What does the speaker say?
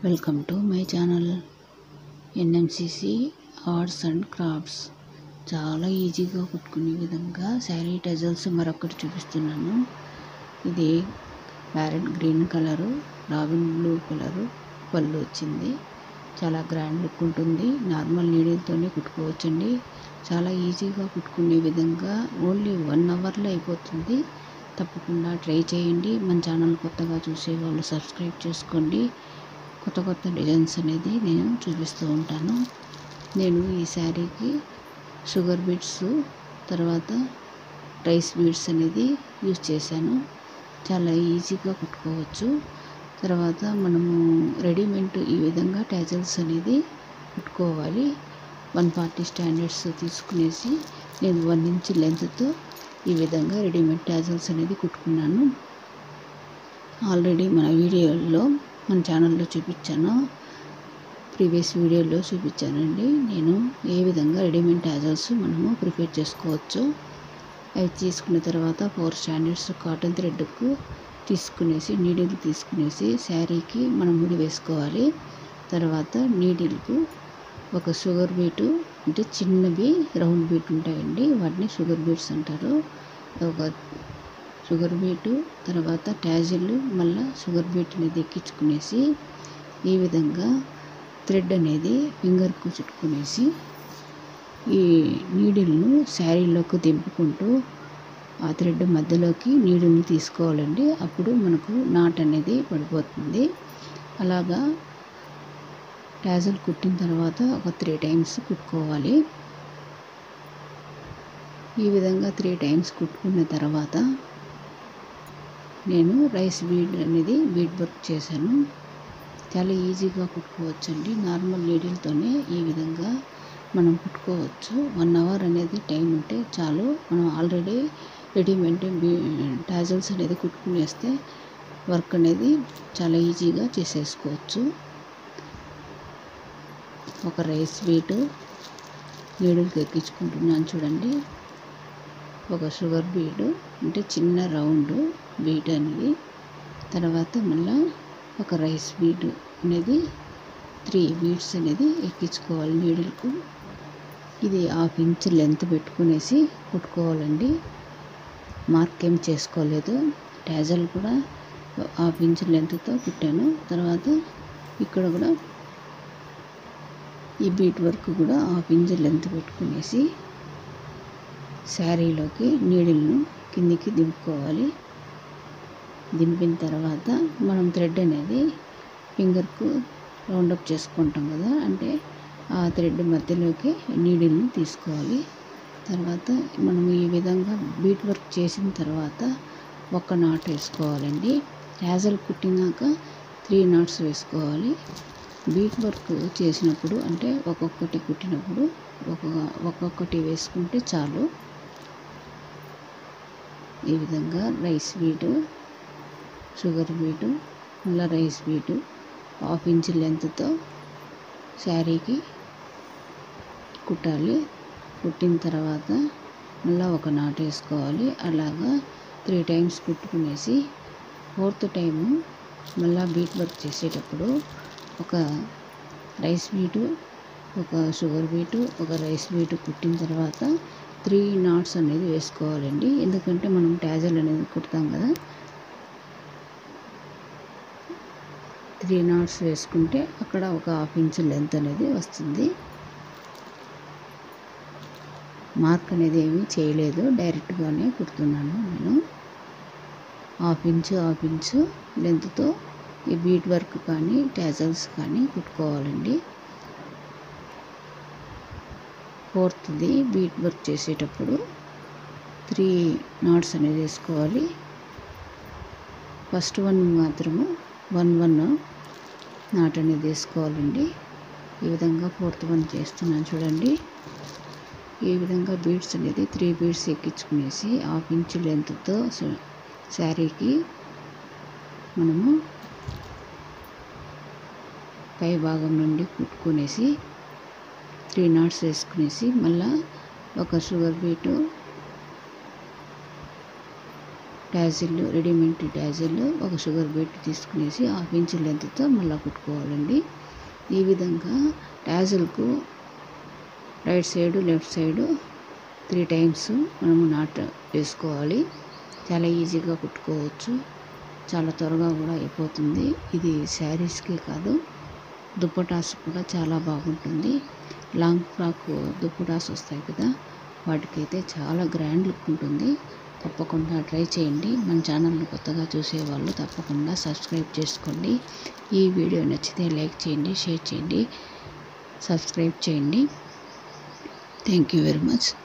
welcome to my channel NMCC arts and crafts చాలా ఈజీగా కుట్టుకునే విధంగా శారీ టజల్స్ మరొకటి చూపిస్తున్నాను ఇది parrot green colour raven blue colour పళ్ళు వచ్చింది చాలా గ్రాండ్ లుక్ ఉంటుంది నార్మల్ నీడిల్తోనే కుట్టుకోవచ్చండి చాలా ఈజీగా కుట్టుకునే విధంగా ఓన్లీ వన్ అవర్లో అయిపోతుంది తప్పకుండా ట్రై చేయండి మన ఛానల్ కొత్తగా చూసే వాళ్ళు సబ్స్క్రైబ్ చేసుకోండి కొత్త కొత్త డిజైన్స్ అనేది నేను చూపిస్తూ ఉంటాను నేను ఈ శారీకి షుగర్ బీడ్స్ తర్వాత రైస్ బీడ్స్ అనేది యూజ్ చేశాను చాలా ఈజీగా కుట్టుకోవచ్చు తర్వాత మనము రెడీమేడ్ ఈ విధంగా ట్యాజల్స్ అనేది కుట్టుకోవాలి వన్ ఫార్టీ స్టాండర్డ్స్ తీసుకునేసి నేను వన్ ఇంచ్ లెంత్తో ఈ విధంగా రెడీమేడ్ ట్యాజల్స్ అనేది కుట్టుకున్నాను ఆల్రెడీ మన వీడియోలో మన ఛానల్లో చూపించాను ప్రీవియస్ వీడియోలో చూపించానండి నేను ఏ విధంగా రెడీమేడ్ ట్యాజల్స్ మనము ప్రిపేర్ చేసుకోవచ్చు అవి తీసుకున్న తర్వాత ఫోర్ స్టాండర్డ్స్ కాటన్ థ్రెడ్కు తీసుకునేసి నీడిల్ తీసుకునేసి శారీకి మనం ముడి వేసుకోవాలి తర్వాత నీడిల్కు ఒక షుగర్ బీటు అంటే చిన్నవి రౌండ్ బీట్ ఉంటాయండి వాటిని షుగర్ బీట్స్ అంటారు ఒక షుగర్ బీటు తర్వాత ట్యాజిల్ మళ్ళీ షుగర్ బీట్ అనేది ఎక్కించుకునేసి ఈ విధంగా థ్రెడ్ అనేది ఫింగర్కు చుట్టుకునేసి ఈ నీడిల్ను శారీలోకి దింపుకుంటూ ఆ థ్రెడ్ మధ్యలోకి నీడిల్ని తీసుకోవాలండి అప్పుడు మనకు నాట్ అనేది పడిపోతుంది అలాగా ట్యాజల్ కుట్టిన తర్వాత ఒక త్రీ టైమ్స్ కుట్టుకోవాలి ఈ విధంగా త్రీ టైమ్స్ కుట్టుకున్న తర్వాత నేను రైస్ బీడ్ అనేది బీడ్ వర్క్ చేశాను చాలా ఈజీగా కుట్టుకోవచ్చండి నార్మల్ నీడిల్తోనే ఈ విధంగా మనం కుట్టుకోవచ్చు వన్ అవర్ అనేది టైం ఉంటే చాలు మనం ఆల్రెడీ రెడీమేడ్ బీ టాజల్స్ అనేది కుట్టుకునేస్తే వర్క్ అనేది చాలా ఈజీగా చేసేసుకోవచ్చు ఒక రైస్ బీట్ నీడిల్కి ఎక్కించుకుంటున్నాను చూడండి ఒక షుగర్ బీడు అంటే చిన్న రౌండ్ బీడ్ అనేది తర్వాత మళ్ళీ ఒక రైస్ బీడ్ అనేది త్రీ బీడ్స్ అనేది ఎక్కించుకోవాలి నీడిల్కు ఇది హాఫ్ ఇంచ్ లెంత్ పెట్టుకునేసి కుట్టుకోవాలండి మార్క్ ఏం చేసుకోలేదు ట్యాజల్ కూడా హాఫ్ ఇంచ్ లెంత్తో కుట్టాను తర్వాత ఇక్కడ కూడా ఈ బీట్ వర్క్ కూడా హాఫ్ ఇంచ్ లెంత్ పెట్టుకునేసి శారీలోకి నీడిల్ను కిందికి దింపుకోవాలి దింపిన తర్వాత మనం థ్రెడ్ అనేది ఫింగర్కు రౌండప్ చేసుకుంటాం కదా అంటే ఆ థ్రెడ్ మధ్యలోకి నీడిల్ని తీసుకోవాలి తర్వాత మనం ఈ విధంగా బీట్ వర్క్ చేసిన తర్వాత ఒక నాట్ వేసుకోవాలండి యాజల్ కుట్టినాక త్రీ నాట్స్ వేసుకోవాలి బీట్ వర్క్ చేసినప్పుడు అంటే ఒక్కొక్కటి కుట్టినప్పుడు ఒక్కొక్క ఒక్కొక్కటి వేసుకుంటే చాలు ఈ విధంగా రైస్ బీటు షుగర్ బీటు మళ్ళీ రైస్ బీటు హాఫ్ ఇంచ్ లెంత్తో శారీకి కుట్టాలి కుట్టిన తర్వాత మళ్ళీ ఒక నాటు వేసుకోవాలి అలాగా త్రీ టైమ్స్ కుట్టుకునేసి ఫోర్త్ టైము మళ్ళీ బీట్ వర్క్ చేసేటప్పుడు ఒక రైస్ బీటు ఒక షుగర్ బీటు ఒక రైస్ బీటు కుట్టిన తర్వాత త్రీ నాట్స్ అనేది వేసుకోవాలండి ఎందుకంటే మనం ట్యాజల్ అనేది కుడతాం కదా త్రీ నాట్స్ వేసుకుంటే అక్కడ ఒక హాఫ్ ఇంచ్ లెంత్ అనేది వస్తుంది మార్క్ అనేది ఏమీ చేయలేదు డైరెక్ట్గానే కుడుతున్నాను నేను హాఫ్ ఇంచు హాఫ్ ఇంచు లెంత్తో ఈ బీట్ వర్క్ కానీ ట్యాజల్స్ కానీ కుట్టుకోవాలండి ఫోర్త్ది బీట్ వర్క్ చేసేటప్పుడు త్రీ నాట్స్ అనేది వేసుకోవాలి ఫస్ట్ వన్ మాత్రము వన్ వన్ నాట్ అనేది వేసుకోవాలండి ఈ విధంగా ఫోర్త్ వన్ చేస్తున్నాను చూడండి ఈ విధంగా బీడ్స్ అనేది త్రీ బీడ్స్ ఎక్కించుకునేసి హాఫ్ ఇంచ్ లెంత్తో శారీకి మనము పై భాగం నుండి కుట్టుకునేసి త్రీ నాట్స్ వేసుకునేసి మళ్ళా ఒక sugar bead tassel readymade tassel ఒక షుగర్ బెట్ తీసుకునేసి హాఫ్ ఇంచ్ లెంత్తో మళ్ళీ కుట్టుకోవాలండి ఈ విధంగా ట్యాజిల్కు right side left side three times మనము నాట్ వేసుకోవాలి చాలా ఈజీగా కుట్టుకోవచ్చు చాలా త్వరగా కూడా అయిపోతుంది ఇది శారీస్కే కాదు దుప్పటాస్ కూడా చాలా బాగుంటుంది లాంగ్ ఫ్రాక్ దుప్పటాస్ వస్తాయి కదా వాటికైతే చాలా గ్రాండ్ లుక్ ఉంటుంది తప్పకుండా ట్రై చేయండి మన ఛానల్ని కొత్తగా చూసేవాళ్ళు తప్పకుండా సబ్స్క్రైబ్ చేసుకోండి ఈ వీడియో నచ్చితే లైక్ చేయండి షేర్ చేయండి సబ్స్క్రైబ్ చేయండి థ్యాంక్ యూ వెరీ మచ్